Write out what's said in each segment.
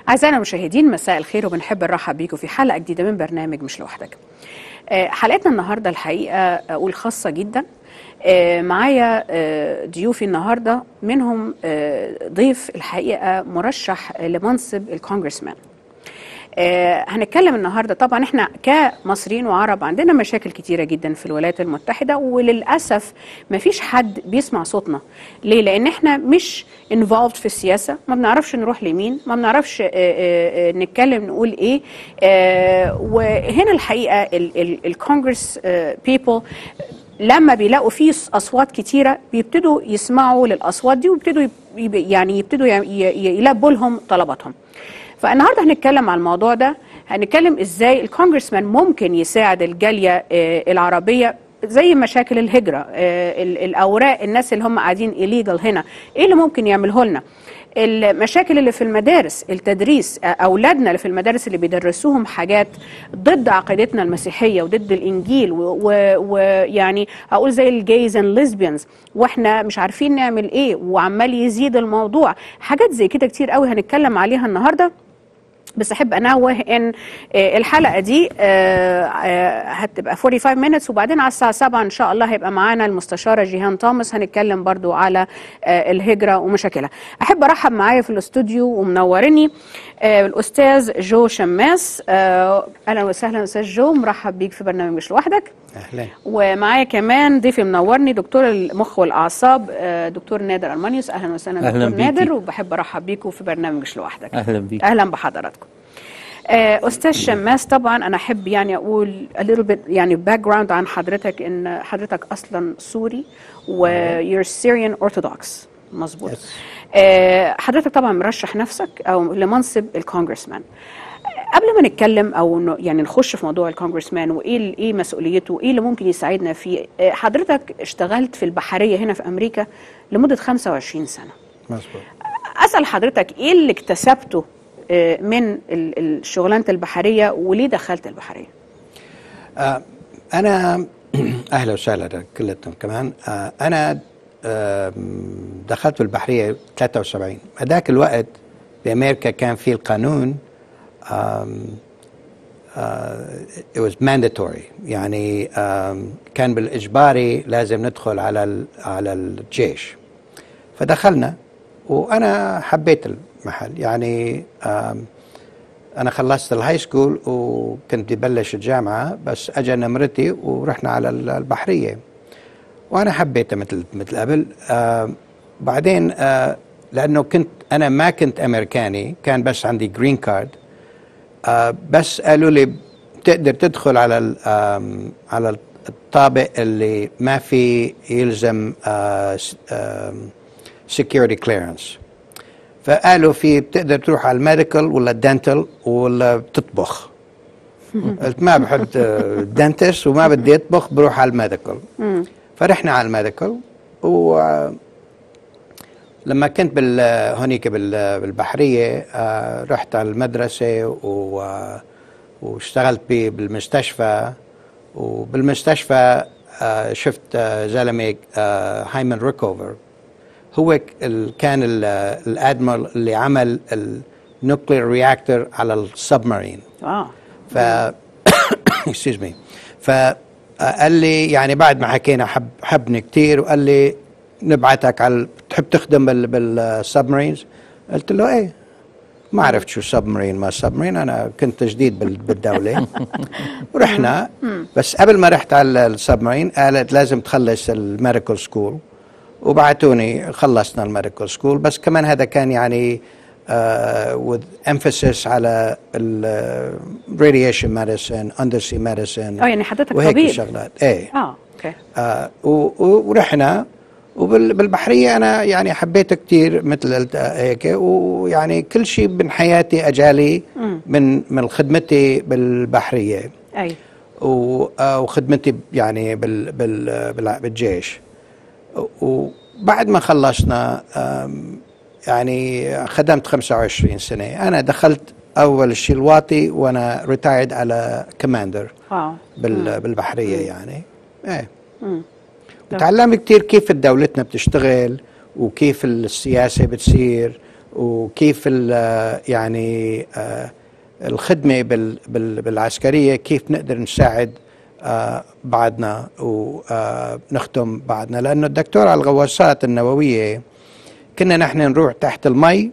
أعزائنا المشاهدين مساء الخير وبنحب نرحب بيكم في حلقة جديدة من برنامج مش لوحدك. آه، حلقتنا النهاردة الحقيقة أقول خاصة جدا آه، معايا آه، ضيوفي النهاردة منهم آه، ضيف الحقيقة مرشح لمنصب الكونجرسمان. آه، هنتكلم النهارده طبعا احنا كمصريين وعرب عندنا مشاكل كتيره جدا في الولايات المتحده وللاسف ما فيش حد بيسمع صوتنا ليه لان احنا مش انفولد في السياسه ما بنعرفش نروح لمين ما بنعرفش آه، آه، آه، نتكلم نقول ايه آه، وهنا الحقيقه الكونجرس بيبل لما بيلاقوا فيه اصوات كتيره بيبتدوا يسمعوا للاصوات دي ويبتدوا يب- يعني يبتدوا ي- ي- يلبوا لهم طلباتهم فالنهارده هنتكلم على الموضوع ده هنتكلم ازاي الكونجرسمان ممكن يساعد الجاليه آه، العربيه زي مشاكل الهجره آه، ال- الاوراق الناس اللي هم قاعدين illegal هنا ايه اللي ممكن يعمله لنا المشاكل اللي في المدارس التدريس آه، اولادنا اللي في المدارس اللي بيدرسوهم حاجات ضد عقيدتنا المسيحيه وضد الانجيل ويعني اقول زي الجيز اند ليزبيانز واحنا مش عارفين نعمل ايه وعمال يزيد الموضوع حاجات زي كده كتير قوي هنتكلم عليها النهارده بس احب انوه ان آه، الحلقه دي آه، آه، هتبقى 45 minutes وبعدين على الساعه 7 ان شاء الله هيبقى معانا المستشاره جيهان توماس هنتكلم برضو على آه، الهجره ومشاكلها احب ارحب معايا في الاستوديو ومنورني آه، الاستاذ جو شماس آه، اهلا وسهلا استاذ جو مرحب بيك في برنامج مش لوحدك اهلا ومعايا كمان ضيفي منورني دكتور المخ والاعصاب آه، دكتور نادر المانيوس اهلا وسهلا أهلاً دكتور بيكي. نادر وبحب ارحب بيكم في برنامج مش لوحدك اهلا بيك اهلا بحضراتكم آه، استاذ شماس طبعا انا احب يعني اقول a little bit يعني باك جراوند عن حضرتك ان حضرتك اصلا سوري و you're Syrian Orthodox مظبوط Yes. آه، حضرتك طبعا مرشح نفسك او لمنصب الكونجرسمان قبل ما نتكلم او ن- يعني نخش في موضوع الكونجرسمان وايه ال- ايه مسؤوليته وايه اللي ممكن يساعدنا فيه آه، حضرتك اشتغلت في البحريه هنا في امريكا لمده 25 سنه مظبوط اسال حضرتك ايه اللي اكتسبته آه، من ال- ال- شغلانه البحريه وليه دخلت البحريه آه انا اهلا وسهلا كلكم كمان آه انا آه دخلت في البحريه 73 هذاك الوقت بامريكا كان في القانون آم، آه it was mandatory يعني آم، كان بالاجباري لازم ندخل على ال- على الجيش فدخلنا وانا حبيت المحل يعني آم، انا خلصت الهاي سكول وكنت بدي بلش الجامعه بس اجى نمرتي ورحنا على ال- البحريه وانا حبيتها مثل مثل قبل آه بعدين آه لانه كنت انا ما كنت امريكاني كان بس عندي جرين كارد آه بس قالوا لي تقدر تدخل على ال- آم، على الطابق اللي ما في يلزم سكيورتي كليرنس فقالوا في بتقدر تروح على الميديكال ولا الدنتال ولا بتطبخ قلت ما بحب الدنتست وما بدي اطبخ بروح على الميديكال فرحنا على الميديكال و لما كنت بال هونيك بال- بالبحريه آه، رحت على المدرسه و واشتغلت ب- بالمستشفى وبالمستشفى آه، شفت آه، زلمه آه، هايمن ريكوفر هو ك- ال- كان ال- الادميرال اللي عمل النوكلير رياكتور على السبمارين اه ف اكسكيوز مي فقال لي يعني بعد ما حكينا حب حبني كثير وقال لي نبعتك على تحب تخدم بال بالسبمارينز قلت له ايه ما عرفت شو سبمارين ما سبمارين انا كنت جديد بال- بالدوله ورحنا بس قبل ما رحت على السبمارين قالت لازم تخلص الميديكال سكول وبعتوني خلصنا الميديكال سكول بس كمان هذا كان يعني uh, with emphasis على ال uh, radiation medicine undersea medicine اه يعني حضرتك وهيك طبيب شغلات ايه اه اوكي آه و- و- ورحنا وبالبحرية أنا يعني حبيتها كتير مثل قلت هيك ويعني كل شيء من حياتي أجالي من من خدمتي بالبحرية اي و- آه، وخدمتي يعني بال بال بال- بالجيش وبعد ما خلصنا آم، يعني خدمت 25 سنة أنا دخلت أول شيء الواطي وأنا ريتايرد على كماندر واو بال بالبحرية يعني إيه مم. وتعلمت كتير كيف دولتنا بتشتغل وكيف السياسة بتصير وكيف ال- يعني آه، الخدمه بال- بال- بالعسكريه كيف نقدر نساعد آه، بعضنا ونخدم بعضنا لانه الدكتور على الغواصات النوويه كنا نحن نروح تحت المي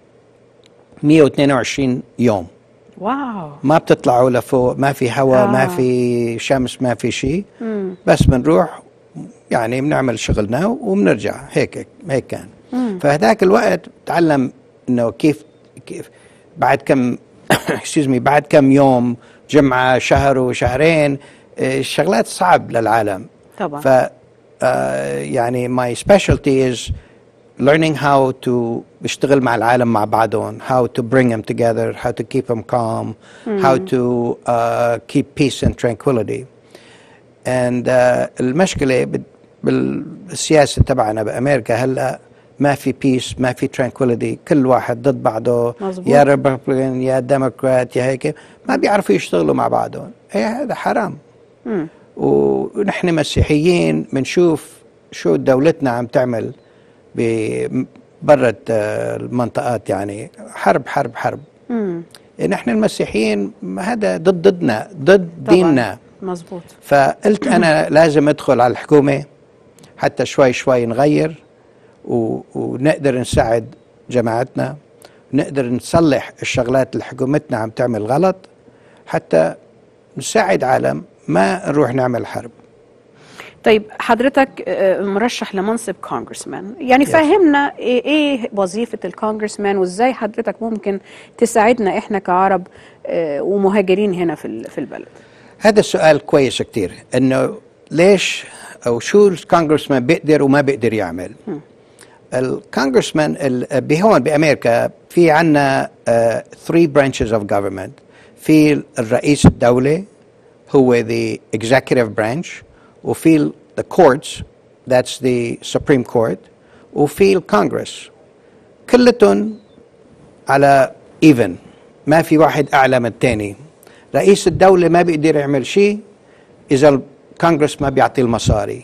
122 يوم واو ما بتطلعوا لفوق ما في هواء آه. ما في شمس ما في شيء مم. بس بنروح يعني بنعمل شغلنا وبنرجع هيك هيك كان مم. فهذاك الوقت تعلم انه كيف كيف بعد كم excuse me بعد كم يوم جمعه شهر وشهرين آه، الشغلات صعب للعالم طبعا ف آه، يعني my specialty is learning how to اشتغل مع العالم مع بعضهم how to bring them together how to keep them calm how to uh, keep peace and tranquility and uh, المشكلة بال- بالسياسة تبعنا بأمريكا هلأ ما في بيس ما في tranquility كل واحد ضد بعضه مظبوط. يا ريبابليكان يا ديموكرات يا هيك ما بيعرفوا يشتغلوا مع بعضهم إيه هذا حرام مم. ونحن مسيحيين بنشوف شو دولتنا عم تعمل ببرة آه، المنطقات يعني حرب حرب حرب مم. نحن المسيحيين هذا ضد ضدنا ضد طبعاً. ديننا مظبوط فقلت أنا لازم أدخل على الحكومة حتى شوي شوي نغير و... ونقدر نساعد جماعتنا نقدر نصلح الشغلات اللي حكومتنا عم تعمل غلط حتى نساعد عالم ما نروح نعمل حرب طيب حضرتك آه، مرشح لمنصب كونغرسمان يعني Yes. فهمنا ايه إيه وظيفة الكونغرسمان وازاي حضرتك ممكن تساعدنا احنا كعرب آه، ومهاجرين هنا في ال- في البلد هذا السؤال كويس كتير انه ليش او شو الكونغرسمان بيقدر وما بيقدر يعمل الكونغرسمان ال- بهون بامريكا في عنا uh, three branches of government في الرئيس الدولة هو the executive branch وفي ال- the courts that's the supreme court وفي الكونغرس كلتهم على ايفن ما في واحد اعلى من الثاني رئيس الدولة ما بيقدر يعمل شيء اذا الكونغرس ما بيعطي المصاري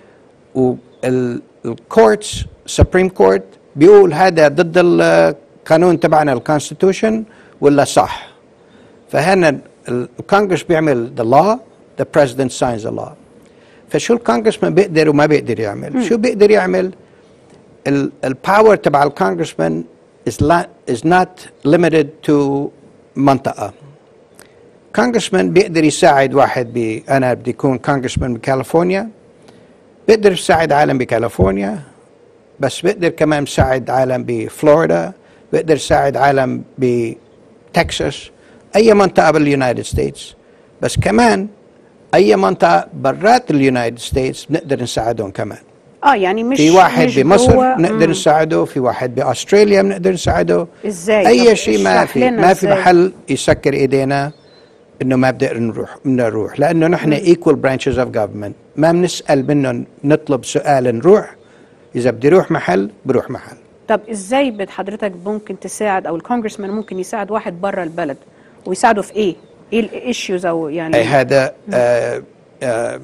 والكورتس سبريم كورت بيقول هذا ضد القانون تبعنا الكونستيتيوشن ولا صح فهنا الكونغرس بيعمل the law the president signs the law فشو الكونغرسمان بيقدر وما بيقدر يعمل شو بيقدر يعمل الباور تبع الكونغرسمان is not is not limited to منطقة كونغرسمان بيقدر يساعد واحد ب انا بدي اكون كونغرسمان بكاليفورنيا بيقدر يساعد عالم بكاليفورنيا بس بيقدر كمان يساعد عالم بفلوريدا بيقدر يساعد عالم بتكساس اي منطقة باليونايتد ستيتس بس كمان اي منطقة برات اليونايتد ستيتس بنقدر نساعدهم كمان اه يعني مش في واحد مش بمصر جوه- نقدر مم. نساعده في واحد باستراليا بنقدر نساعده ازاي اي طب شيء ما اشرح في لنا ما في ازاي؟ محل يسكر ايدينا انه ما بنقدر نروح بدنا نروح لانه نحن equal branches of government ما بنسال منهم نطلب سؤال نروح اذا بدي اروح محل بروح محل طب ازاي بت- حضرتك ممكن تساعد او الكونجرسمان ممكن يساعد واحد بره البلد ويساعده في ايه؟ ايه الايشوز او يعني أي هذا آه آه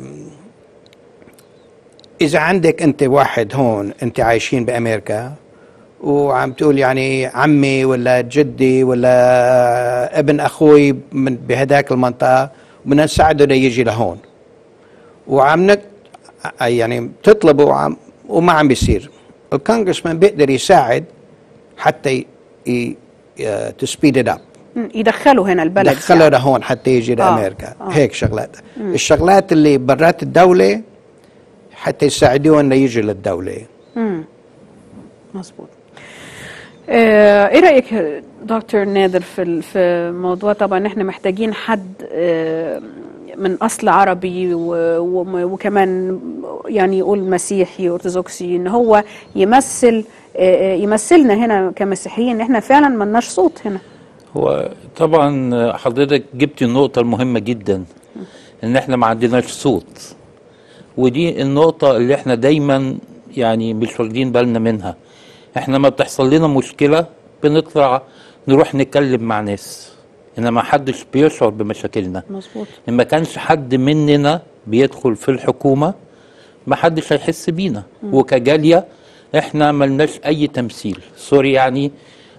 إذا عندك أنت واحد هون أنت عايشين بأمريكا وعم تقول يعني عمي ولا جدي ولا ابن أخوي من بهداك المنطقة بدنا نساعده ليجي لهون وعم نك يعني تطلبه وعم وما عم بيصير الكونغرسمان بيقدر يساعد حتى تسبيد ات اب مم، يدخلوا هنا البلد دخله يعني. لهون حتى يجي آه، لامريكا آه. هيك شغلات الشغلات اللي برات الدوله حتى يساعدوهم ليجوا للدوله مم. مظبوط آه، ايه رايك يا دكتور نادر في ال- في موضوع طبعا احنا محتاجين حد آه، من اصل عربي و- وم- وكمان يعني يقول مسيحي ارثوذكسي ان هو يمثل آه، آه، يمثلنا هنا كمسيحيين ان احنا فعلا ملناش صوت هنا هو طبعا حضرتك جبت النقطة المهمة جدا ان احنا ما عندناش صوت ودي النقطة اللي احنا دايما يعني مش واخدين بالنا منها احنا ما بتحصل لنا مشكلة بنطلع نروح نتكلم مع ناس انما ما حدش بيشعر بمشاكلنا مظبوط ان ما كانش حد مننا بيدخل في الحكومة ما حدش هيحس بينا وكجالية احنا ملناش اي تمثيل سوري يعني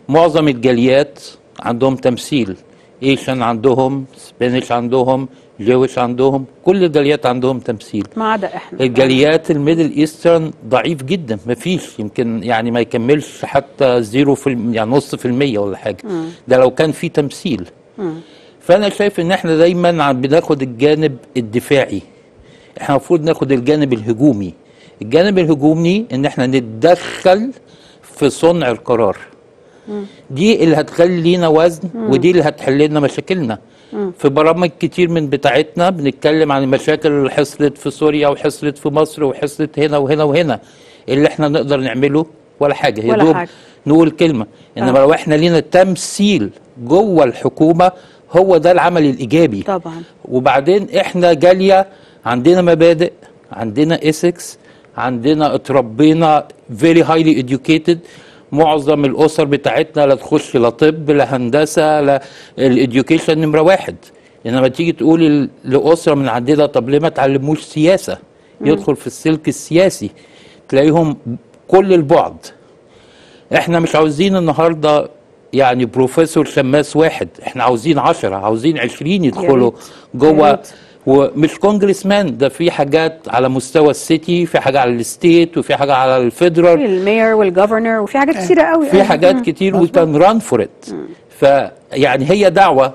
معظم الجاليات عندهم تمثيل ايشن عندهم سبانيش عندهم جويش عندهم كل الجاليات عندهم تمثيل ما عدا احنا الجاليات الميدل ايسترن ضعيف جدا ما فيش يمكن يعني ما يكملش حتى زيرو في الم- يعني نص في المية ولا حاجة ده لو كان في تمثيل فأنا شايف إن إحنا دايما عم بناخد الجانب الدفاعي إحنا المفروض ناخد الجانب الهجومي الجانب الهجومي إن إحنا نتدخل في صنع القرار دي اللي هتخلينا وزن ودي اللي هتحل لنا مشاكلنا في برامج كتير من بتاعتنا بنتكلم عن المشاكل اللي حصلت في سوريا وحصلت في مصر وحصلت هنا وهنا وهنا اللي احنا نقدر نعمله ولا حاجه يا ولا دوب حاجة. نقول كلمه انما آه. لو احنا لينا تمثيل جوه الحكومه هو ده العمل الايجابي طبعا وبعدين احنا جاليه عندنا مبادئ عندنا اسكس عندنا اتربينا فيري هايلي educated معظم الاسر بتاعتنا لا تخش لا طب لا هندسه لا الاديوكيشن نمره واحد انما تيجي تقولي لاسره من عندنا طب ليه ما تعلموش سياسه يدخل في السلك السياسي تلاقيهم كل البعد احنا مش عاوزين النهارده يعني بروفيسور شماس واحد احنا عاوزين عشرة عاوزين عشرين يدخلوا ريت. يا جوه ريت. ومش كونجرس مان ده في حاجات على مستوى السيتي في حاجة على الستيت وفي حاجة على في الفيدرال المير والجفرنر وفي حاجات كتيره قوي في حاجات كتير وي كان ران فور ات فيعني هي دعوه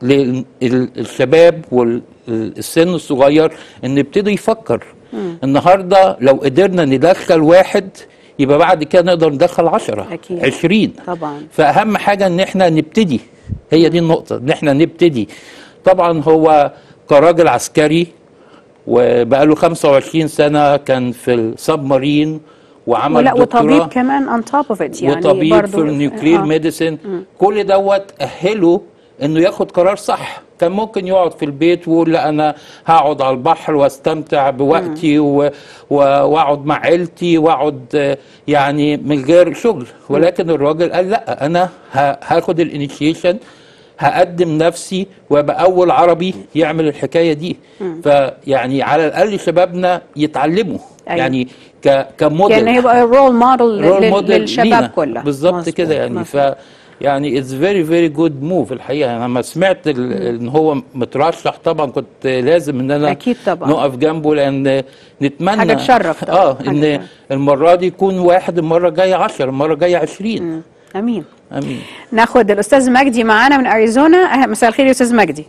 للشباب والسن الصغير ان يبتدي يفكر النهارده لو قدرنا ندخل واحد يبقى بعد كده نقدر ندخل عشرة أكيد. عشرين طبعا. فأهم حاجة إن إحنا نبتدي هي دي النقطة إن إحنا نبتدي طبعا هو كراجل عسكري وبقاله 25 سنة كان في السبمارين وعمل ولا دكتوراه وطبيب كمان on top of it يعني وطبيب برضو في النيوكلير آه. ميديسن كل دوت اهله انه ياخد قرار صح كان ممكن يقعد في البيت ويقول لا انا هقعد على البحر واستمتع بوقتي و- و- واقعد مع عيلتي واقعد آه، يعني من غير شغل ولكن الراجل قال لا انا ه- هاخد الانيشيشن هقدم نفسي وابقى اول عربي يعمل الحكايه دي فيعني على الاقل شبابنا يتعلموا أيوة. يعني ك كموديل يعني هيبقى رول موديل رول موديل للشباب لينا. كلها بالظبط مظبوط، كده يعني ف مظبوط. يعني اتس فيري فيري جود موف الحقيقه انا لما سمعت ال- ان هو مترشح طبعا كنت لازم ان انا أكيد طبعا. نقف جنبه لان نتمنى حاجة تشرف طبعا. اه حاجة ان تشرف. المره دي يكون واحد المره الجايه 10 المره الجايه 20 امين امين ناخد الاستاذ مجدي معانا من اريزونا أه، مساء الخير يا استاذ مجدي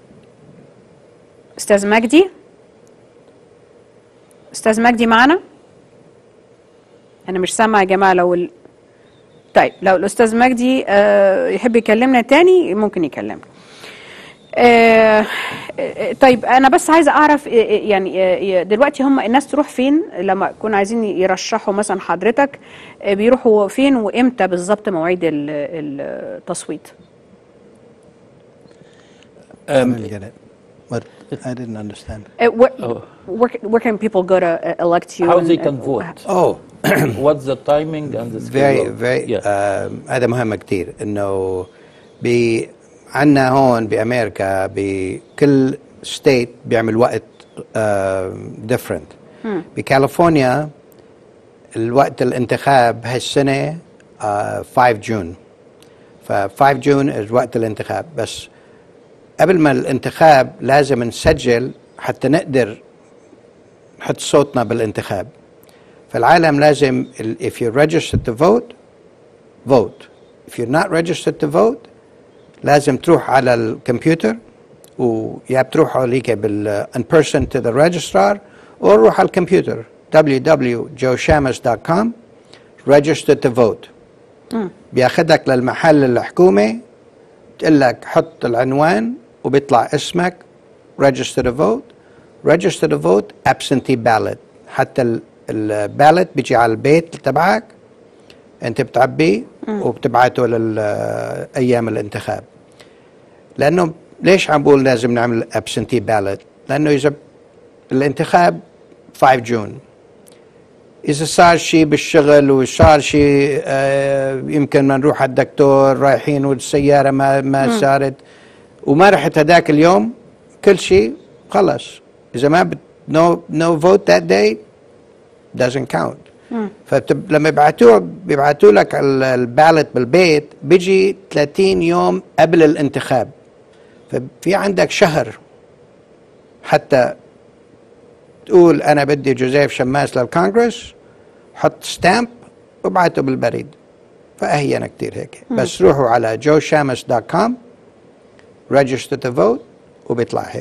استاذ مجدي استاذ مجدي معانا انا مش سامعه يا جماعه لو ال... طيب لو الاستاذ مجدي آه، يحب يكلمنا تاني ممكن يكلمنا آه، آه، طيب انا بس عايزه اعرف آه، آه، يعني آه، دلوقتي هم الناس تروح فين لما يكونوا عايزين يرشحوا مثلا حضرتك آه، بيروحوا فين وامتى بالظبط مواعيد ال- التصويت I didn't get it. What? I didn't understand. Uh, where, Oh. where, where can people go to uh, elect you? how and- they can uh, vote Oh, what's the timing and the very schedule very yeah. um, هذا مهم كتير انه ب عنا هون بامريكا بكل ستيت بيعمل وقت ديفرنت بكاليفورنيا الوقت الانتخاب هالسنه آه، 5 جون ف 5 جون وقت الانتخاب بس قبل ما الانتخاب لازم نسجل حتى نقدر نحط صوتنا بالانتخاب فالعالم لازم ال- if you're registered to vote vote if you're not registered to vote لازم تروح على الكمبيوتر ويا بتروح عليك بال in person to the registrar او روح على الكمبيوتر www.joeshamus.com registered to vote بياخدك للمحل الحكومي بتقول لك حط العنوان وبيطلع اسمك register to vote register to vote absentee ballot حتى البالت بيجي على البيت تبعك انت بتعبيه وبتبعته للايام الانتخاب لانه ليش عم بقول لازم نعمل absentee ballot لانه اذا الانتخاب 5 جون إذا صار شيء بالشغل وصار شيء آه يمكن ما نروح على الدكتور رايحين والسيارة ما ما صارت وما رحت هذاك اليوم كل شيء خلص إذا ما بت no no vote that day doesn't count فلما يبعتوه بيبعتوا لك ال- البالت بالبيت بيجي 30 يوم قبل الانتخاب ففي عندك شهر حتى تقول انا بدي جوزيف شماس للكونغرس حط ستامب وابعته بالبريد فاهين كتير هيك بس روحوا على joeshamus.com register to vote وبيطلع هيك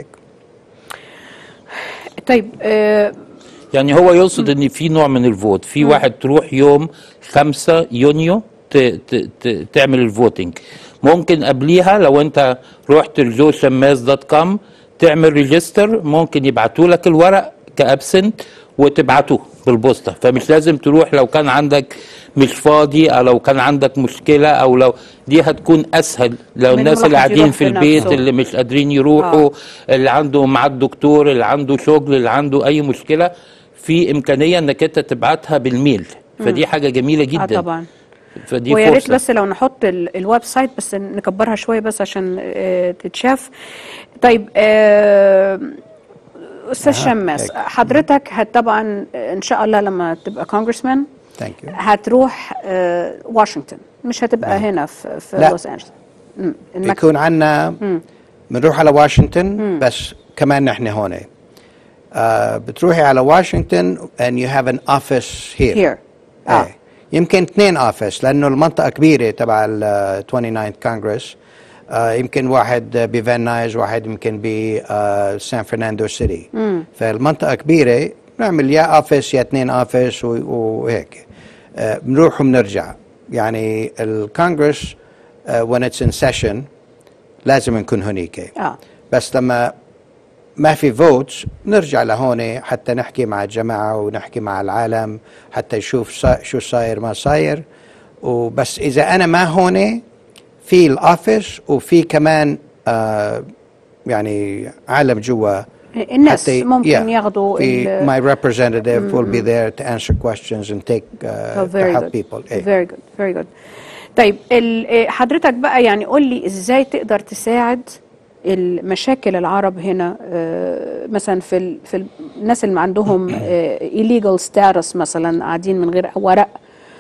طيب آه يعني هو يقصد ان في نوع من الفوت في واحد تروح يوم 5 يونيو ت ت ت تعمل الفوتنج ممكن قبليها لو انت رحت لجو شماس دوت كوم تعمل ريجستر ممكن يبعتوا لك الورق كابسنت وتبعته بالبوسطه فمش لازم تروح لو كان عندك مش فاضي او لو كان عندك مشكله او لو دي هتكون اسهل لو من الناس اللي الواحد قاعدين يروح في البيت بنفسه. اللي مش قادرين يروحوا اللي عنده مع الدكتور اللي عنده شغل اللي عنده اي مشكله في امكانيه انك انت تبعتها بالميل فدي حاجه جميله اه جدا طبعا فدي ويا ريت فرصه بس لو نحط ال- الويب سايت بس نكبرها شويه بس عشان آه، تتشاف طيب آه، استاذ أها، شماس هيك. حضرتك هت طبعا آه، ان شاء الله لما تبقى كونجرسمان ثانك يو هتروح آه، واشنطن مش هتبقى هنا في, في لا. لوس انجلوس مم. المك... بيكون عندنا بنروح على واشنطن بس كمان نحن هون آه بتروحي على واشنطن and you have an office here Here. آه. ايه يمكن اثنين اوفيس لانه المنطقه كبيره تبع ال 29 كونغرس آه يمكن واحد بفان نايز واحد يمكن بسان فرناندو سيتي فالمنطقه كبيره بنعمل يا اوفيس يا اثنين اوفيس وهيك آه بنروح وبنرجع يعني الكونغرس آه when it's in session لازم نكون هنيك اه بس لما ما في فوتس نرجع لهون حتى نحكي مع الجماعة ونحكي مع العالم حتى يشوف صا- شو صاير ما صاير وبس إذا أنا ما هون في الأوفيس وفي كمان آه يعني عالم جوا الناس حتى- ممكن yeah. ياخدوا في ال- my representative will be there to answer questions and take uh, Oh, to very help good. people إيه. Very good, very good. طيب ال- إيه، حضرتك بقى يعني قول لي ازاي تقدر تساعد المشاكل العرب هنا آه، مثلا في ال- في ال- الناس اللي عندهم آه، illegal status مثلا قاعدين من غير ورق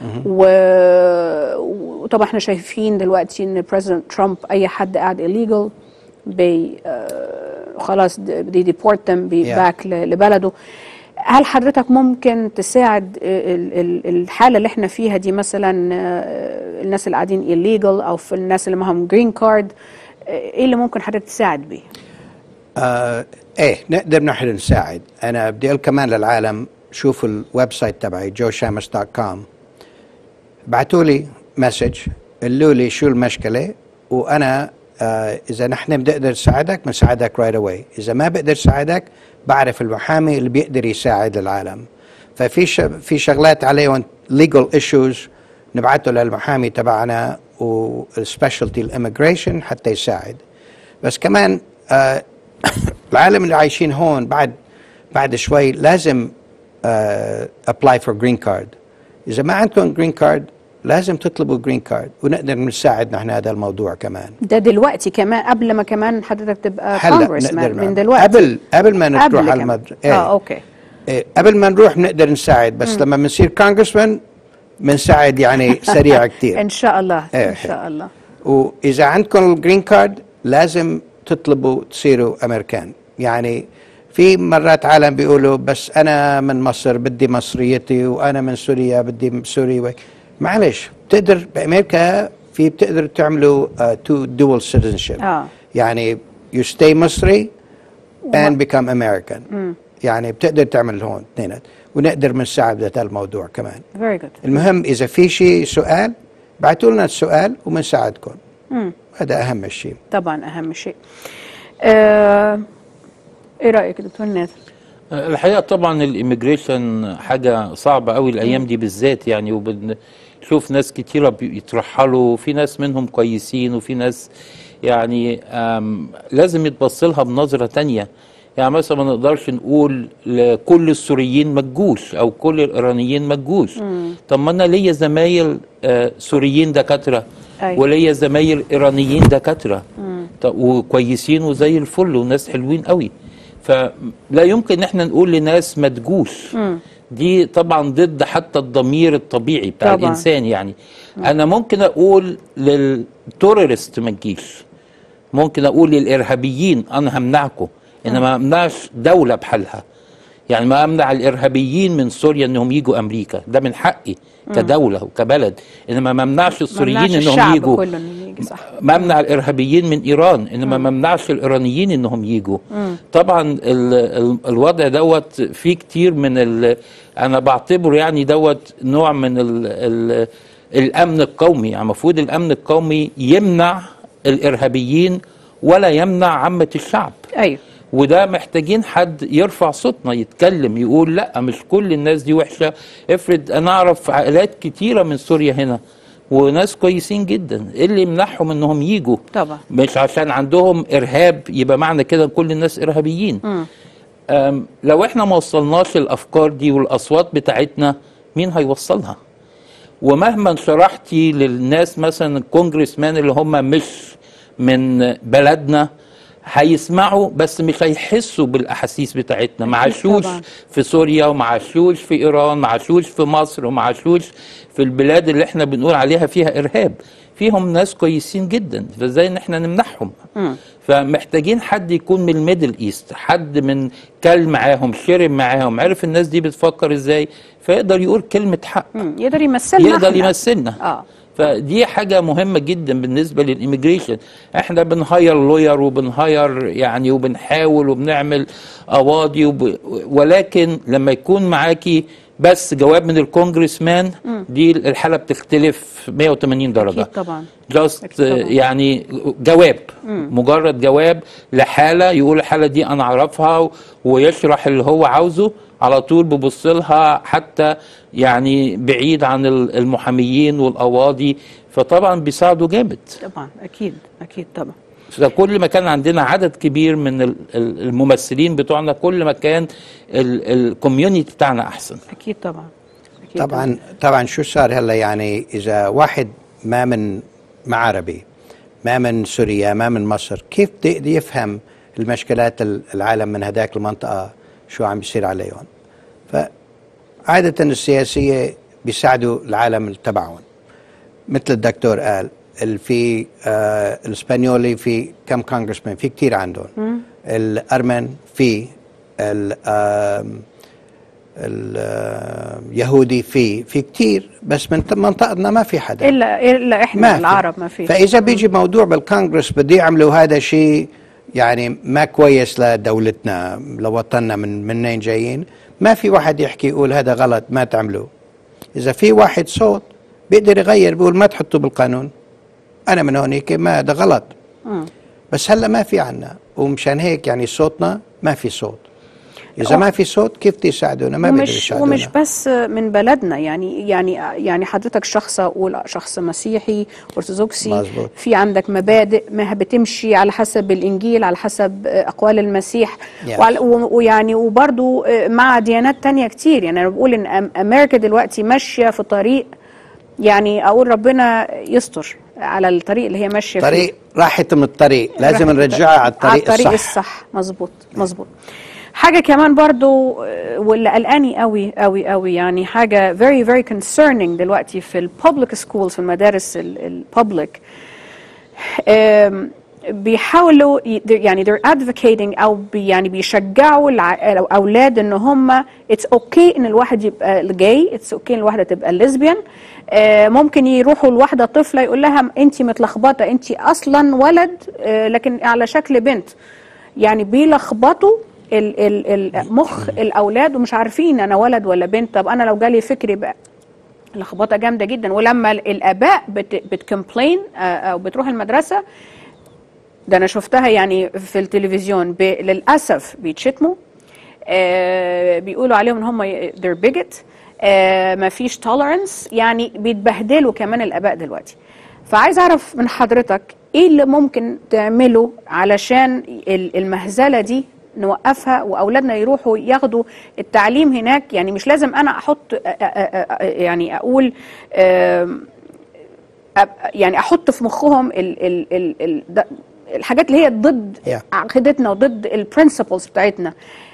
و- وطبعا احنا شايفين دلوقتي ان بريزيدنت ترامب اي حد قاعد illegal بي آه، خلاص دي ديبورت Yeah. باك لبلده هل حضرتك ممكن تساعد ال- ال- الحالة اللي احنا فيها دي مثلا آه، الناس اللي قاعدين illegal او في الناس اللي معاهم جرين كارد ايه اللي ممكن حضرتك تساعد بيه؟ آه ايه نقدر نحن نساعد انا بدي اقول كمان للعالم شوفوا الويب سايت تبعي joeshamus.com بعتوا لي مسج قالوا لي شو المشكله وانا آه اذا نحن بنقدر نساعدك بنساعدك رايت اواي اذا ما بقدر ساعدك بعرف المحامي اللي بيقدر يساعد العالم ففي ش... في شغلات عليهم legal issues نبعته للمحامي تبعنا والسبيشالتي الاميجريشن حتى يساعد بس كمان آه العالم اللي عايشين هون بعد بعد شوي لازم ابلاي فور جرين كارد اذا ما عندكم جرين كارد لازم تطلبوا جرين كارد ونقدر نساعد نحن هذا الموضوع كمان ده دلوقتي كمان قبل ما كمان حضرتك تبقى هلا كونجرسمان نقدر من نعمل. دلوقتي قبل قبل ما نروح قبل على كمان. المدرسه اه اوكي إيه، قبل ما نروح بنقدر نساعد بس لما بنصير كونغرسمان بنساعد يعني سريع كتير ان شاء الله إيه. ان شاء الله واذا عندكم الجرين كارد لازم تطلبوا تصيروا امريكان يعني في مرات عالم بيقولوا بس انا من مصر بدي مصريتي وانا من سوريا بدي سوري و... معلش بتقدر بامريكا في بتقدر تعملوا تو دول سيتيزنشيب آه. يعني يو ستي مصري and become American يعني بتقدر تعمل هون اثنين ونقدر بنساعد بهذا الموضوع كمان فيري جود المهم اذا في شيء سؤال بعتوا لنا السؤال وبنساعدكم هذا اهم شيء طبعا اهم شيء آه ايه رايك يا دكتور نادر؟ الحقيقه طبعا الاميجريشن حاجه صعبه قوي الايام دي بالذات يعني وبنشوف ناس كتيره بيترحلوا في ناس منهم كويسين وفي ناس يعني آم، لازم يتبص لها بنظره تانية يعني مثلا ما نقدرش نقول لكل السوريين ما تجوش او كل الايرانيين ما تجوش طب ما انا ليا زمايل آه، سوريين دكاتره أيوة. وليا زمايل ايرانيين دكاتره طب وكويسين وزي الفل وناس حلوين قوي فلا يمكن ان احنا نقول لناس ما تجوش دي طبعا ضد حتى الضمير الطبيعي بتاع طبعاً. الانسان يعني انا ممكن اقول للتورست ما تجيش ممكن اقول للارهابيين انا همنعكم انما ما امنعش دوله بحالها يعني ما امنع الارهابيين من سوريا انهم يجوا امريكا ده من حقي كدوله وكبلد انما ما امنعش السوريين ممنعش انهم الشعب يجوا كله انه يجي صح ممنع الارهابيين من ايران انما ما ممنعش الايرانيين انهم يجوا طبعا ال ال الوضع دوت فيه كتير من ال انا بعتبره يعني دوت نوع من ال ال الامن القومي يعني المفروض الامن القومي يمنع الارهابيين ولا يمنع عامه الشعب ايوه وده محتاجين حد يرفع صوتنا يتكلم يقول لا مش كل الناس دي وحشه افرض انا اعرف عائلات كتيره من سوريا هنا وناس كويسين جدا ايه اللي يمنعهم انهم يجوا طبعا مش عشان عندهم ارهاب يبقى معنى كده كل الناس ارهابيين أم، لو احنا ما وصلناش الافكار دي والاصوات بتاعتنا مين هيوصلها ومهما شرحتي للناس مثلا الكونجرس مان اللي هم مش من بلدنا هيسمعوا بس مش هيحسوا بالاحاسيس بتاعتنا ما أكيد عاشوش طبعاً. في سوريا وما عاشوش في ايران ما عاشوش في مصر وما عاشوش في البلاد اللي احنا بنقول عليها فيها ارهاب فيهم ناس كويسين جدا فازاي ان احنا نمنعهم فمحتاجين حد يكون من الميدل ايست حد من كل معاهم شرب معاهم عرف الناس دي بتفكر ازاي فيقدر يقول كلمة حق مم. يقدر يمثلنا يقدر إحنا. يمثلنا اه فدي حاجة مهمة جدا بالنسبة للإيميجريشن احنا بنهاير لوير وبنهاير يعني وبنحاول وبنعمل قواضي وب... ولكن لما يكون معاكي بس جواب من الكونجرس مان دي الحالة بتختلف 180 درجة اكيد طبعا جاست أكيد طبعاً. يعني جواب مجرد جواب لحاله يقول الحاله دي انا اعرفها و- ويشرح اللي هو عاوزه على طول ببص لها حتى يعني بعيد عن ال- المحاميين والقواضي فطبعا بيساعدوا جامد طبعا اكيد اكيد طبعا فكل ما كان عندنا عدد كبير من ال- ال- الممثلين بتوعنا كل ما كان الكوميونتي بتاعنا احسن اكيد طبعا اكيد طبعا طبعا شو صار هلا يعني اذا واحد ما من ما عربي ما من سوريا ما من مصر كيف بده يفهم المشكلات ال- العالم من هداك المنطقه شو عم بيصير عليهم فعادة السياسية بيساعدوا العالم تبعهم مثل الدكتور قال ال- في آه الاسبانيولي في كم كونغرسمان في كتير عندهم الارمن في ال- آم، اليهودي في في كتير بس من منطقتنا ما في حدا الا الا احنا ما في. العرب ما في فاذا بيجي موضوع بالكونغرس بده يعملوا هذا شيء يعني ما كويس لدولتنا لوطننا من منين جايين ما في واحد يحكي يقول هذا غلط ما تعملوه اذا في واحد صوت بيقدر يغير بيقول ما تحطوا بالقانون انا من هونيك ما ده غلط بس هلا ما في عنا ومشان هيك يعني صوتنا ما في صوت اذا ما في صوت كيف بده يساعدونا ما بيقدر ومش يساعدونا ومش بس من بلدنا يعني يعني يعني حضرتك شخص اقول شخص مسيحي ارثوذكسي مظبوط. في عندك مبادئ ما بتمشي على حسب الانجيل على حسب اقوال المسيح Yes. وعلى- و- ويعني وبرضو مع ديانات تانية كتير يعني انا بقول ان أم- امريكا دلوقتي ماشيه في طريق يعني اقول ربنا يستر على الطريق اللي هي ماشيه فيه طريق راحت من الطريق لازم راحت نرجعها على الطريق, على الطريق الصح الصح مظبوط مظبوط حاجه كمان برضو آه، واللي قلقاني قوي قوي قوي يعني حاجه very very concerning دلوقتي في الببليك سكولز في المدارس الببليك بيحاولوا ي- they're- يعني they're advocating او بي يعني بيشجعوا الع- الاولاد ان هم اتس اوكي okay ان الواحد يبقى جاي اتس اوكي okay ان الواحده تبقى ليزبيان ممكن يروحوا لواحده طفله يقول لها انت متلخبطه انت اصلا ولد آه، لكن على شكل بنت يعني بيلخبطوا ال- ال- ال- مخ الاولاد ومش عارفين انا ولد ولا بنت طب انا لو جالي فكري بقى لخبطه جامده جدا ولما ال- الاباء بت بتكمبلين او بتروح المدرسه ده انا شفتها يعني في التلفزيون ب... للاسف بيتشتموا آه بيقولوا عليهم ان هم they're bigot آه ما فيش tolerance يعني بيتبهدلوا كمان الاباء دلوقتي فعايز اعرف من حضرتك ايه اللي ممكن تعمله علشان ال- المهزله دي نوقفها واولادنا يروحوا ياخدوا التعليم هناك يعني مش لازم انا احط آه، آه، آه، يعني اقول آم، أب- يعني احط في مخهم ال ال ال ال ده- الحاجات اللي هي ضد Yeah. عقيدتنا وضد البرنسبلز بتاعتنا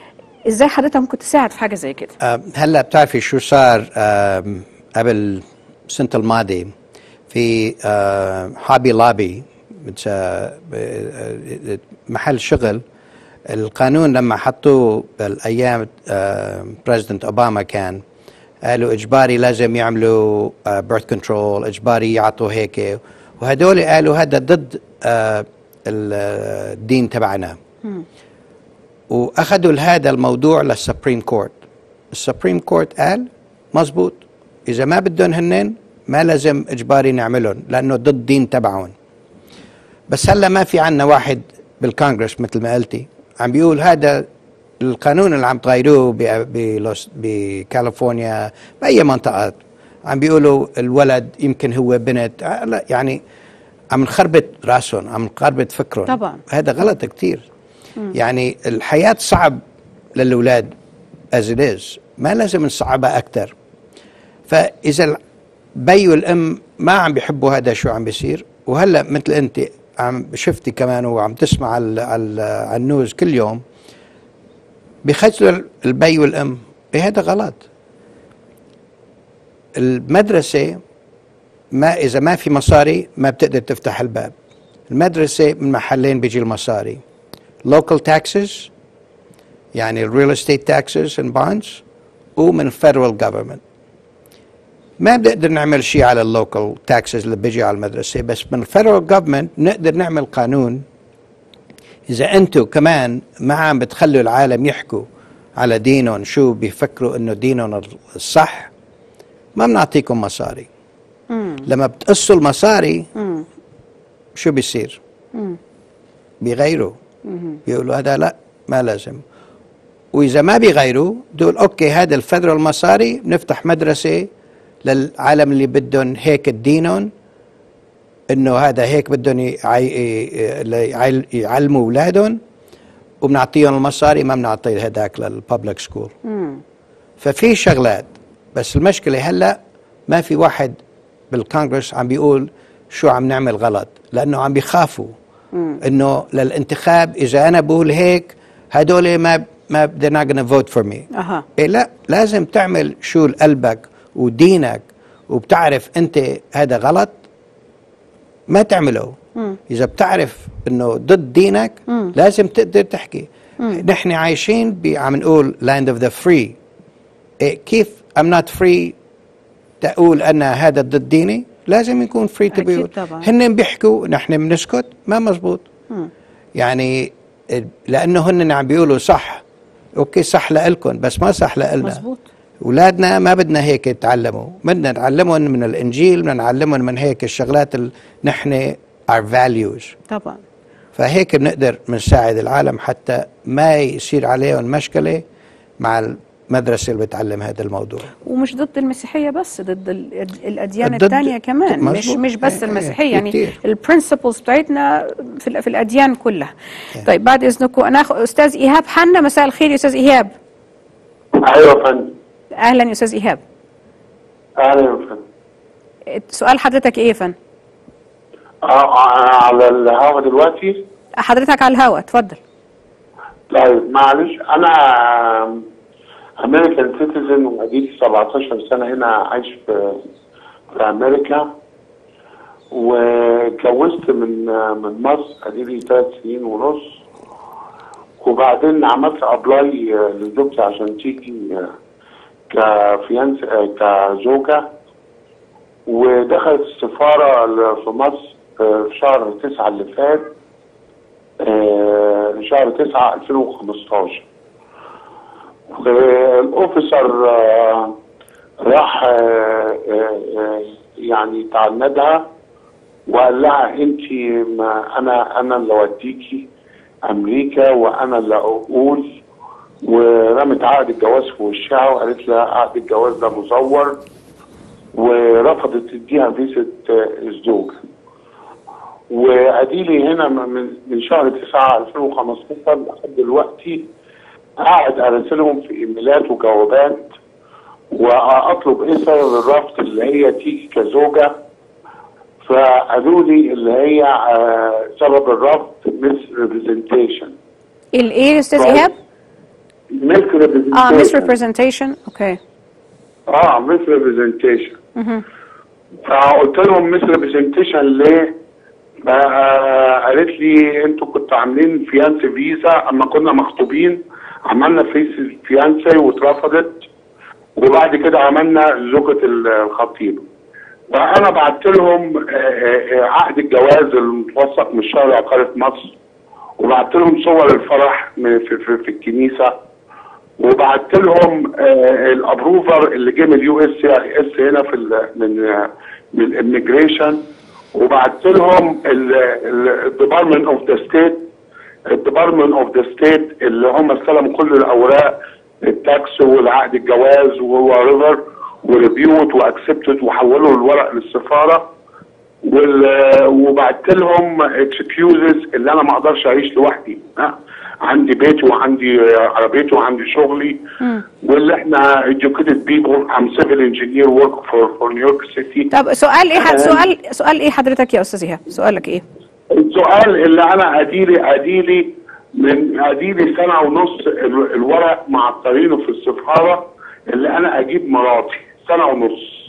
ازاي حضرتك ممكن تساعد في حاجه زي كده آه، هلا بتعرفي شو صار آم، قبل السنة الماضية في آه، هابي لابي بتس- آه، آه، محل شغل القانون لما حطوه بالايام بريزيدنت اوباما كان قالوا اجباري لازم يعملوا بيرث كنترول اجباري يعطوا هيك وهدول قالوا هذا ضد آه، الدين تبعنا واخذوا هذا الموضوع للسبريم كورت السبريم كورت قال مزبوط اذا ما بدهم هنن ما لازم اجباري نعملهم لانه ضد الدين تبعهم بس هلا ما في عنا واحد بالكونغرس مثل ما قلتي عم بيقول هذا القانون اللي عم تغيروه ب- بلوس- بكاليفورنيا باي منطقه عم بيقولوا الولد يمكن هو بنت آه، لا يعني عم نخربط راسهم عم نخربط فكرهم طبعاً. هذا غلط كتير يعني الحياة صعب للأولاد as it is ما لازم نصعبها أكثر فإذا البي والأم ما عم بيحبوا هذا شو عم بيصير وهلا مثل أنت عم شفتي كمان وعم تسمع على, على, على النوز كل يوم بيخجلوا البي والأم هذا غلط المدرسة ما إذا ما في مصاري ما بتقدر تفتح الباب المدرسة من محلين بيجي المصاري local taxes يعني real estate taxes and bonds ومن federal government ما بنقدر نعمل شيء على اللوكال تاكسز اللي بيجي على المدرسة بس من الفيدرال جفرمنت نقدر نعمل قانون إذا أنتم كمان ما عم بتخلوا العالم يحكوا على دينهم شو بيفكروا إنه دينهم الصح ما بنعطيكم مصاري لما بتقصوا المصاري شو بيصير بيغيروا بيقولوا هذا لا ما لازم واذا ما بيغيروا دول اوكي هذا الفدرال مصاري بنفتح مدرسه للعالم اللي بدهم هيك دينهم انه هذا هيك بدهم يعي- يعي- يعلموا اولادهم وبنعطيهم المصاري ما بنعطي هذاك للببليك سكول ففي شغلات بس المشكله هلا ما في واحد بالكونغرس عم بيقول شو عم نعمل غلط لانه عم بيخافوا انه للانتخاب اذا انا بقول هيك هدول ما ما they're not gonna vote for me اها إيه لا لازم تعمل شو قلبك ودينك وبتعرف انت هذا غلط ما تعمله اذا بتعرف انه ضد دينك لازم تقدر تحكي نحن عايشين ب- عم نقول land of the free إيه كيف I'm not free تقول أن هذا ضد ديني لازم يكون free to أكيد be طبعاً. هن بيحكوا نحن بنسكت ما مزبوط يعني ال- لأنه هن عم بيقولوا صح أوكي صح لإلكم بس ما صح لإلنا مزبوط اولادنا ما بدنا هيك يتعلموا بدنا نعلمهم من الانجيل بدنا نعلمهم من هيك الشغلات اللي نحن our values طبعا فهيك بنقدر بنساعد العالم حتى ما يصير عليهم مشكله مع المدرسه اللي بتعلم هذا الموضوع ومش ضد المسيحيه بس ضد ال- الاديان ضد- الثانيه كمان مش مظبوط. مش بس إيه، إيه، المسيحيه يعني كتير. البرنسبلز بتاعتنا في, ال- في الاديان كلها طيب بعد اذنكم انا أخ... استاذ ايهاب حنا مساء الخير يا استاذ ايهاب ايوه يا فندم اهلا يا استاذ ايهاب اهلا يا فندم سؤال حضرتك ايه يا فندم آه، آه، على الهوا دلوقتي حضرتك على الهوا اتفضل طيب معلش انا امريكان سيتيزن واديلي 17 سنه هنا عايش في في امريكا واتجوزت من من مصر اديلي ثلاث سنين ونص وبعدين عملت ابلاي لزوجتي عشان تيجي كفيانس كزوجه ودخلت السفاره في مصر في شهر تسعة اللي فات آه، شهر 9 2015 الاوفيسر آه، راح آه، آه، آه، يعني تعندها وقال لها انت ما انا انا اللي اوديكي امريكا وانا اللي اقول ورمت عقد الجواز في وشها وقالت لها عقد الجواز ده مزور ورفضت تديها فيزة آه، الزوجه واديلي هنا من من شهر 9 2015 لحد دلوقتي قاعد ارسلهم في ايميلات وجوابات واطلب ايه سبب الرفض اللي هي تيجي كزوجه فقالوا لي اللي هي آه، سبب الرفض مس ريبريزنتيشن الايه يا استاذ طيب. ايهاب ميس اه مس ريبرزنتيشن اوكي اه ميس ريبرزنتيشن فقلت لهم ميس ريبرزنتيشن ليه؟ بقى قالت لي انتوا كنتوا عاملين فيانسي فيزا اما كنا مخطوبين عملنا فيس فيانسي واترفضت وبعد كده عملنا زوجة الخطيب فانا بعت لهم آه، آه، آه، عقد الجواز المتوثق من شهر عقارة مصر وبعت لهم صور الفرح من- في, في, في الكنيسه وبعت لهم آه، الابروفر اللي جه من اليو اس اس هنا في ال من آه، من الاميجريشن وبعت لهم الديبارتمنت اوف ذا ستيت الديبارتمنت اوف ذا ستيت اللي هم استلموا كل الاوراق التاكس والعقد الجواز وريفر وريفيوت واكسبتد وحولوا الورق للسفاره وال- وبعت لهم اكسكيوزز اللي انا ما اقدرش اعيش لوحدي ها عندي بيتي وعندي عربيتي وعندي شغلي واللي احنا educated people I'm civil engineer work for for New York City طب سؤال ايه ح- آه. سؤال سؤال ايه حضرتك يا استاذ ايهاب سؤالك ايه السؤال اللي انا اديلي اديلي من اديلي سنه ونص ال- الورق معطلينه في السفاره اللي انا اجيب مراتي سنه ونص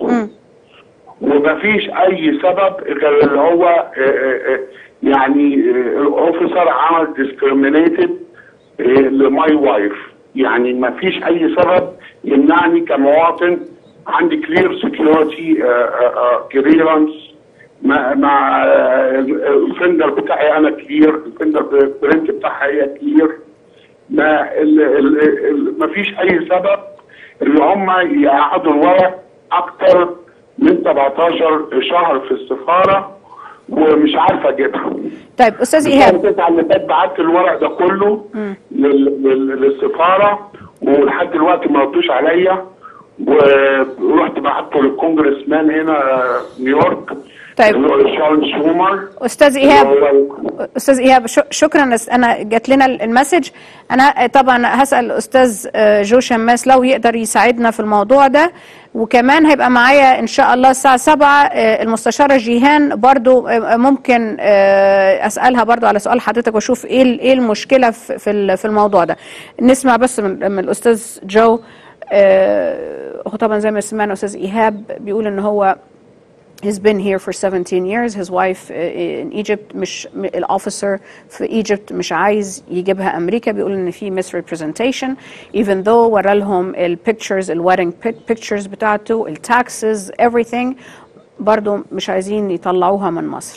ومفيش اي سبب غير اللي هو آه، آه، آه، يعني الاوفيسر عمل discriminated آه، لماي وايف يعني مفيش اي سبب يمنعني كمواطن عندي كلير سكيورتي كليرنس مع مع آه، الفندر بتاعي انا كلير الفندر برنت بتاعها هي كلير ما ال ال ال مفيش اي سبب ان هم يقعدوا الورق اكتر من 17 شهر في السفاره ومش عارف اجيبها طيب استاذ شهر ايهاب تسعة اللي فات بعت الورق ده كله لل- لل- للسفاره ولحد دلوقتي ما ردوش عليا ورحت بعته للكونجرس مان هنا نيويورك طيب. اللي هو شارل شومر استاذ ايهاب اللي هو- استاذ ايهاب ش- شكرا أس- انا جات لنا المسج انا طبعا هسال الاستاذ آه، جو شماس لو يقدر يساعدنا في الموضوع ده وكمان هيبقى معايا ان شاء الله الساعه 7 آه، المستشاره جيهان برضو آه، ممكن آه، اسالها برضو على سؤال حضرتك واشوف ايه ال- ايه المشكله في في ال- في الموضوع ده نسمع بس من من الاستاذ جو آه، هو طبعا زي ما سمعنا استاذ ايهاب بيقول ان هو He's been here for 17 years. His wife uh, in Egypt مش م- الofficer في Egypt مش عايز يجيبها أمريكا بيقول إن في misrepresentation even though ورا لهم ال pictures ال wedding pic- pictures بتاعته ال taxes everything برضو مش عايزين يطلعوها من مصر.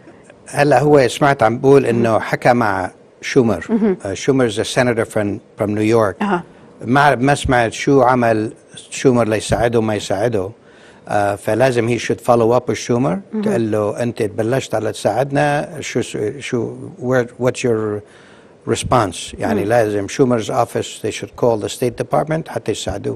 هلا هو سمعت عم بقول انه حكى مع شومر آه، شومر is a senator from from New York أها. ما ما سمعت شو عمل شومر ليساعده ما يساعده آه فلازم هي should follow up with شومر تقول له انت بلشت على تساعدنا شو شو where, what's your response يعني لازم شومر's office they should call the state department حتى يساعدوه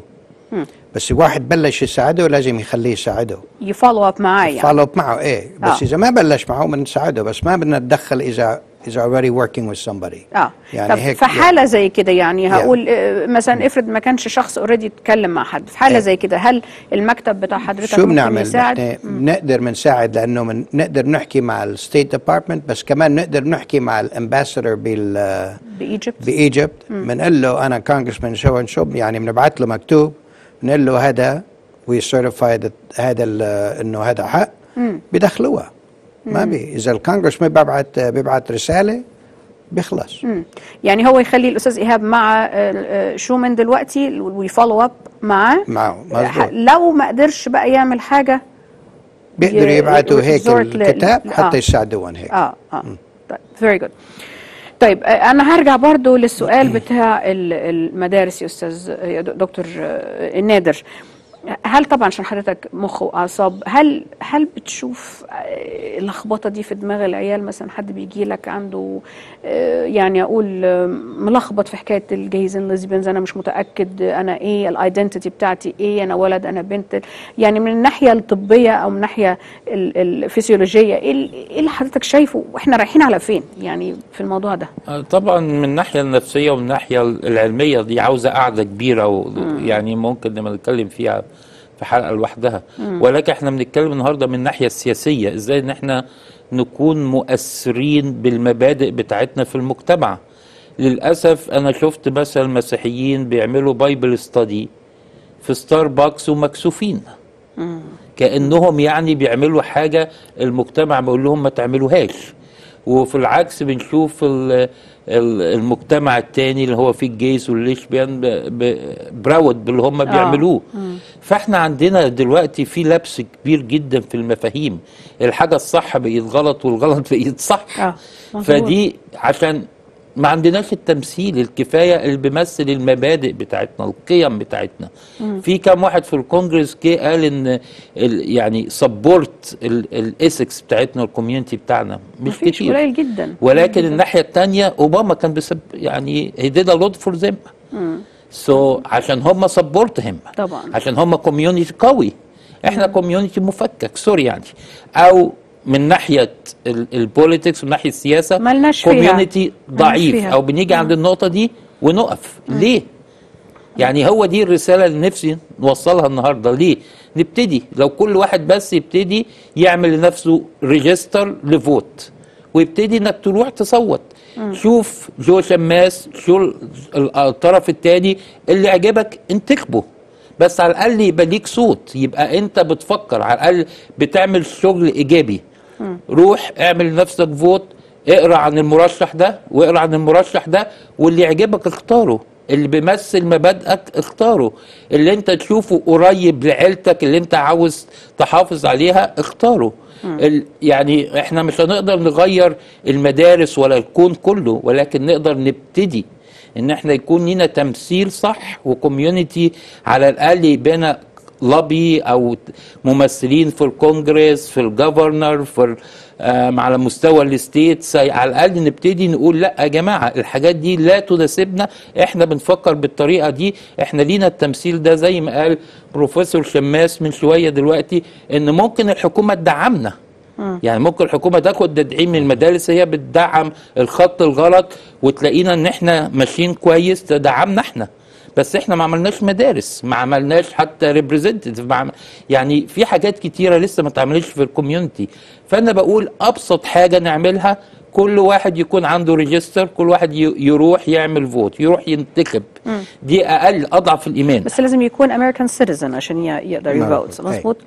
بس واحد بلش يساعده لازم يخليه يساعده يفولو اب معاه يعني. فولو اب معه ايه بس آه. اذا ما بلش معه بنساعده بس ما بدنا نتدخل اذا اذا already working with somebody اه يعني طب هيك في حاله زي كده يعني Yeah. هقول آه، مثلا افرض ما كانش شخص اوريدي يتكلم مع حد في حاله إيه. زي كده هل المكتب بتاع حضرتك شو ممكن بنعمل يساعد نحن بنقدر بنساعد لانه من نقدر نحكي مع الستيت ديبارتمنت بس كمان نقدر نحكي مع الامباسادور بال بايجيبت بايجيبت بنقول له انا كونغرسمان شو and شو يعني بنبعث له مكتوب بنقول له هذا وي سيرتيفايد هذا ال- انه هذا حق بدخلوها ما بي اذا الكونغرس ما بيبعت بيبعت رساله بيخلص يعني هو يخلي الاستاذ ايهاب مع آه، آه، شومان دلوقتي ويفولو اب معاه معه ح- مظبوط لو ما قدرش بقى يعمل حاجه بيقدروا ي- يبعتوا هيك resort ل- الكتاب ل- حتى آه. يساعدوهم هيك اه اه طيب فيري جود طيب آه، انا هرجع برضو للسؤال بتاع ال- المدارس يا استاذ يا د- دكتور آه، نادر هل طبعا عشان حضرتك مخ واعصاب هل هل بتشوف آه، اللخبطه دي في دماغ العيال مثلا حد بيجي لك عنده آه، يعني اقول آه، ملخبط في حكايه الجيز ليزبيانز انا مش متاكد انا ايه الايدنتيتي بتاعتي ايه انا ولد انا بنت يعني من الناحيه الطبيه او من الناحيه ال- الفسيولوجيه ايه ال- إيه اللي حضرتك شايفه واحنا رايحين على فين يعني في الموضوع ده آه، طبعا من الناحيه النفسيه ومن الناحيه العلميه دي عاوزه قاعده كبيره ويعني ممكن نبقى نتكلم فيها في حلقه لوحدها ولكن احنا بنتكلم النهارده من الناحيه السياسيه ازاي ان احنا نكون مؤثرين بالمبادئ بتاعتنا في المجتمع للاسف انا شفت مثلا مسيحيين بيعملوا بايبل ستادي في ستاربكس ومكسوفين كانهم يعني بيعملوا حاجه المجتمع بيقول لهم ما تعملوهاش وفي العكس بنشوف ال- ال- المجتمع التاني اللي هو فيه الجيز والليشبيان ب- ب- براود باللي هم بيعملوه فاحنا عندنا دلوقتي في لبس كبير جدا في المفاهيم الحاجه الصح بقت غلط والغلط بقت صح آه، مظبوط. فدي عشان ما عندناش التمثيل الكفايه اللي بيمثل المبادئ بتاعتنا القيم بتاعتنا في كام واحد في الكونجرس جه قال ان ال يعني سبورت الاسكس بتاعتنا الكوميونتي بتاعنا مش مفيش كتير قليل جدا ولكن الناحيه الثانيه اوباما كان بسب يعني he did a lot for them سو so, عشان هم سبورت هم طبعا. عشان هم كوميونتي قوي احنا كوميونتي مفكك سوري يعني او من ناحيه البوليتكس ومن ناحيه السياسه ملناش فيها. كوميونتي ملناش ضعيف فيها. او بنيجي عند النقطه دي ونقف ليه يعني هو دي الرسالة اللي نفسي نوصلها النهاردة ليه نبتدي لو كل واحد بس يبتدي يعمل لنفسه ريجستر لفوت ويبتدي انك تروح تصوت شوف جو شماس شو ال- ال- الطرف التاني اللي عجبك انتخبه بس على الاقل يبقى ليك صوت يبقى انت بتفكر على الاقل بتعمل شغل ايجابي روح اعمل لنفسك فوت اقرا عن المرشح ده واقرا عن المرشح ده واللي يعجبك اختاره اللي بيمثل مبادئك اختاره اللي انت تشوفه قريب لعيلتك اللي انت عاوز تحافظ عليها اختاره ال يعني احنا مش هنقدر نغير المدارس ولا الكون كله ولكن نقدر نبتدي ان احنا يكون لنا تمثيل صح وكوميونتي على الاقل يبقى لوبي او ممثلين في الكونجرس في الجفرنر في ال- آم، على مستوى الستيتس على الاقل نبتدي نقول لا يا جماعه الحاجات دي لا تناسبنا احنا بنفكر بالطريقه دي احنا لينا التمثيل ده زي ما قال بروفيسور شماس من شويه دلوقتي ان ممكن الحكومه تدعمنا يعني ممكن الحكومه تاخد تدعيم من المدارس هي بتدعم الخط الغلط وتلاقينا ان احنا ماشيين كويس تدعمنا احنا بس احنا ما عملناش مدارس ما عملناش حتى ريبريزنتيف يعني في حاجات كتيره لسه ما اتعملتش في الكوميونتي فانا بقول ابسط حاجه نعملها كل واحد يكون عنده ريجستر كل واحد ي- يروح يعمل فوت يروح ينتخب دي اقل اضعف الايمان بس لازم يكون امريكان سيتيزن عشان ي- يقدر نعم. يفوت أي. مظبوط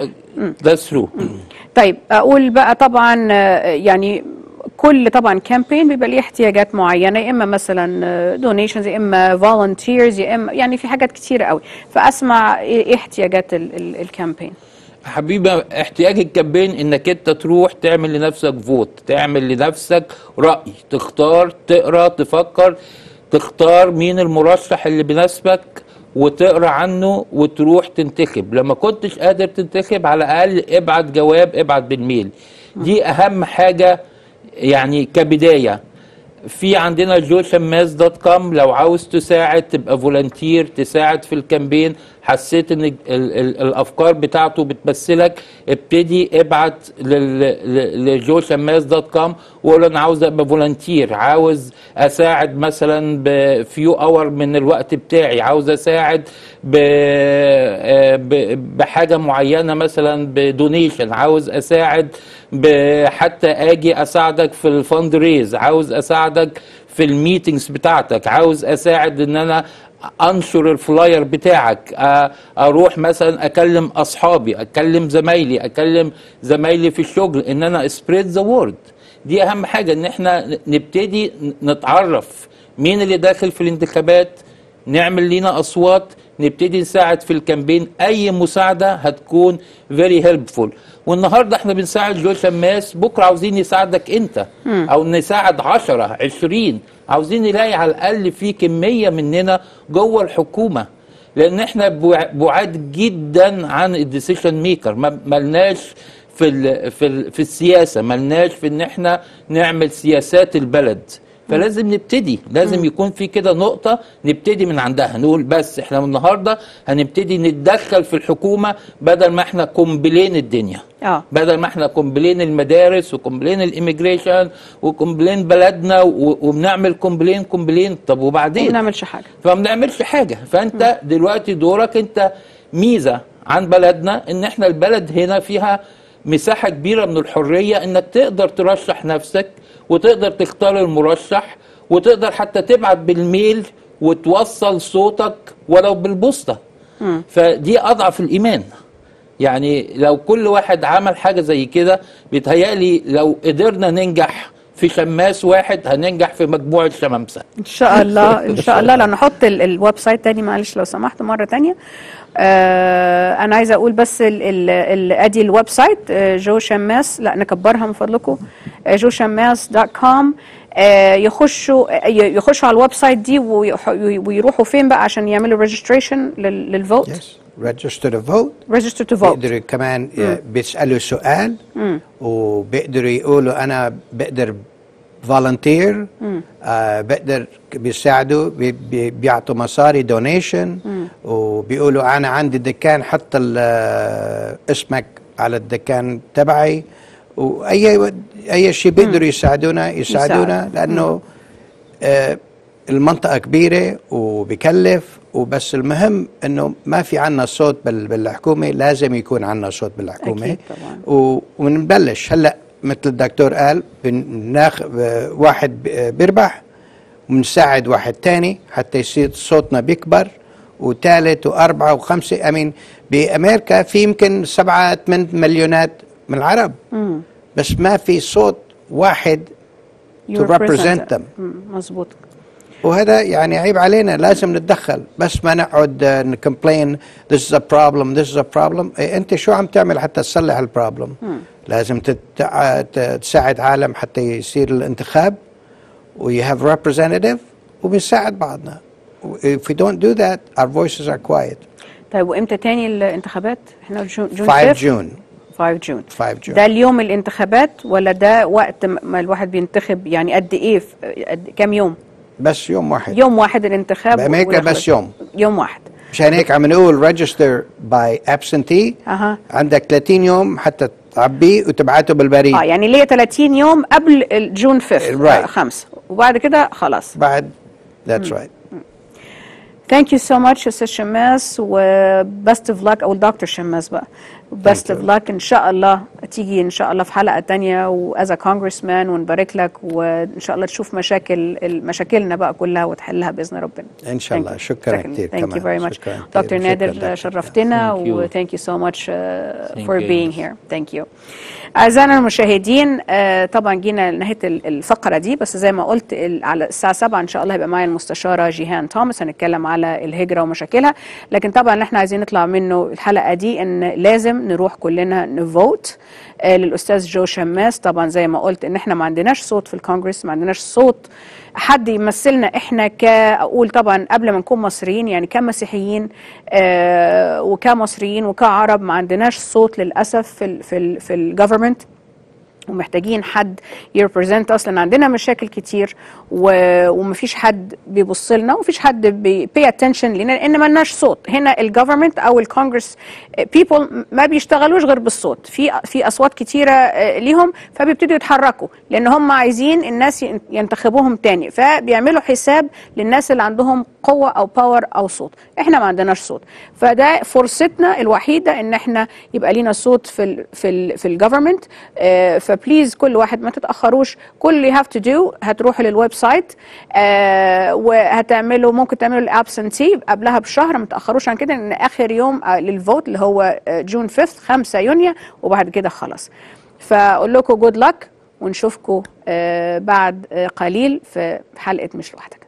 ذاتس ترو طيب اقول بقى طبعا آه، يعني كل طبعا كامبين بيبقى ليه احتياجات معينه يا اما مثلا دونيشنز يا اما فولنتيرز يا اما يعني في حاجات كتيره قوي فاسمع ايه إيه احتياجات ال- ال- الكامبين حبيبي احتياج الكامبين انك انت تروح تعمل لنفسك فوت تعمل لنفسك رأي تختار تقرا تفكر تختار مين المرشح اللي بيناسبك وتقرا عنه وتروح تنتخب لما كنتش قادر تنتخب على الاقل ابعت جواب ابعت بالميل دي اهم حاجة يعني كبداية في عندنا جوشماس دوت كوم لو عاوز تساعد تبقى فولنتير تساعد في الكامبين حسيت ان ال ال الافكار بتاعته بتمثلك ابتدي ابعت لجوشماس دوت كوم وقول انا عاوز ابقى فولنتير عاوز اساعد مثلا بفيو اور من الوقت بتاعي عاوز اساعد ب آه، ب- بحاجه معينه مثلا بدونيشن عاوز اساعد ب- حتى اجي اساعدك في الفند ريز عاوز اساعدك في الميتنجز بتاعتك عاوز اساعد ان انا انشر الفلاير بتاعك أ- اروح مثلا اكلم اصحابي اكلم زمايلي اكلم زمايلي في الشغل ان انا سبريد ذا وورد دي اهم حاجه ان احنا نبتدي نتعرف مين اللي داخل في الانتخابات نعمل لينا اصوات نبتدي نساعد في الكامبين اي مساعده هتكون فيري هيلبفول والنهارده احنا بنساعد جو شماس بكره عاوزين نساعدك انت او نساعد 10 20 عاوزين نلاقي على الاقل في كميه مننا جوه الحكومه لان احنا بع- بعاد جدا عن الديسيشن ميكر ملناش في ال في ال في السياسه ملناش في ان احنا نعمل سياسات البلد فلازم نبتدي لازم يكون في كده نقطة نبتدي من عندها نقول بس احنا من النهاردة هنبتدي نتدخل في الحكومة بدل ما احنا كومبلين الدنيا اه بدل ما احنا كومبلين المدارس وكومبلين الاميجريشن وكومبلين بلدنا و- وبنعمل كومبلين كومبلين طب ما وبعدين بنعملش حاجه فما بنعملش حاجه فانت دلوقتي دورك انت ميزه عن بلدنا ان احنا البلد هنا فيها مساحه كبيره من الحريه انك تقدر ترشح نفسك وتقدر تختار المرشح وتقدر حتى تبعت بالميل وتوصل صوتك ولو بالبوسطه فدي اضعف الايمان يعني لو كل واحد عمل حاجه زي كده بيتهيألي لو قدرنا ننجح في شماس واحد هننجح في مجموعه شمامسه ان شاء الله ان شاء الله لو نحط ال- الويب سايت تاني معلش لو سمحت مره تانية آه انا عايزه اقول بس ال ال ال ادي الويب سايت آه جو شماس لا نكبرها من فضلكم آه جو شماس دوت كوم آه يخشوا آه، ي- يخشوا على الويب سايت دي ويح- ويروحوا فين بقى عشان يعملوا ريجستريشن للفوت يس ريجستر تو فوت ريجستر تو فوت بيقدروا كمان ي- بيسالوا سؤال وبيقدروا يقولوا انا بقدر فولنتير آه بقدر بيساعدوا بي بي بيعطوا مصاري دونيشن وبيقولوا انا عندي دكان حط ال- آه، اسمك على الدكان تبعي واي اي شيء بيقدروا يساعدونا يساعدونا يساعد. لانه آه المنطقة كبيرة وبكلف وبس المهم انه ما في عنا صوت بال- بالحكومة لازم يكون عنا صوت بالحكومة أكيد طبعاً. و- ونبلش هلا مثل الدكتور قال بناخ آه، واحد ب- آه، بيربح وبنساعد واحد تاني حتى يصير صوتنا بيكبر وثالث وأربعة وخمسة أمين بأمريكا في يمكن سبعة ثمان مليونات من العرب بس ما في صوت واحد You to represent represent them. مم، مظبوط وهذا يعني عيب علينا لازم نتدخل بس ما نقعد نكمبلين this is a problem this is a problem إيه انت شو عم تعمل حتى تصلح البروبلم لازم تتع... ت- تساعد عالم حتى يصير الانتخاب و you have representative وبنساعد بعضنا if we don't do that our voices are quiet طيب وامتى تاني الانتخابات؟ احنا جون جون 5 5 جون 5 جون 5 جون ده اليوم الانتخابات ولا ده وقت م- ما الواحد بينتخب يعني قد ايه في- قد كام يوم؟ بس يوم واحد يوم واحد الانتخاب بأمريكا والإخراج. بس يوم. يوم واحد مشان هيك عم نقول register by absentee اها عندك 30 يوم حتى تعبيه وتبعته بالبريد اه يعني ليه 30 يوم قبل الجون 5 Right. خمسة وبعد كده خلاص بعد that's right ثانك يو سو ماتش استاذ شماس وبست اوف لاك او الدكتور شماس بقى بست اوف لاك ان شاء الله تيجي ان شاء الله في حلقه تانية واز كونجرس مان ونبارك لك وان شاء الله تشوف مشاكل مشاكلنا بقى كلها وتحلها باذن ربنا إن شاء الله. شكراً كتير ثانك يو كمان. فيري ماتش شكراً كتير. دكتور شكراً نادر دكتور. شرفتنا Thank you. وثانك يو سو ماتش Thank فور you. being here ثانك يو اعزائنا المشاهدين آه، طبعا جينا لنهايه ال- الفقره دي بس زي ما قلت ال- على الساعه 7 ان شاء الله هيبقى معايا المستشاره جيهان توماس هنتكلم على الهجره ومشاكلها لكن طبعا اللي احنا عايزين نطلع منه الحلقه دي ان لازم نروح كلنا نفوت آه، للاستاذ جو شماس طبعا زي ما قلت ان احنا ما عندناش صوت في الكونجرس ما عندناش صوت حد يمثلنا احنا كاقول طبعا قبل ما نكون مصريين يعني كمسيحيين آه وكمصريين وكعرب ما عندناش صوت للاسف في ال في ال في الجفرمنت ومحتاجين حد يريبريزنت اصلا عندنا مشاكل كتير و... ومفيش حد بيبص لنا ومفيش حد بي اتنشن لنا لان ملناش صوت هنا الجفرمنت او الكونجرس بيبل ما بيشتغلوش غير بالصوت في في اصوات كتيره آه، ليهم فبيبتدوا يتحركوا لان هم عايزين الناس ين- ينتخبوهم تاني فبيعملوا حساب للناس اللي عندهم قوه او باور او صوت احنا ما عندناش صوت فده فرصتنا الوحيده ان احنا يبقى لينا صوت في ال في ال في الجفرمنت فبليز كل واحد ما تتاخروش كل اللي هاف تو دو هتروحوا للويب سايت آه، وهتعملوا ممكن تعملوا الابسنتي قبلها بشهر ما تاخروش عن كده لان اخر يوم آه، للفوت اللي هو آه، جون 5 5 يونيو وبعد كده خلاص فاقول لكم جود لك ونشوفكم آه، بعد آه، قليل في حلقه مش لوحدك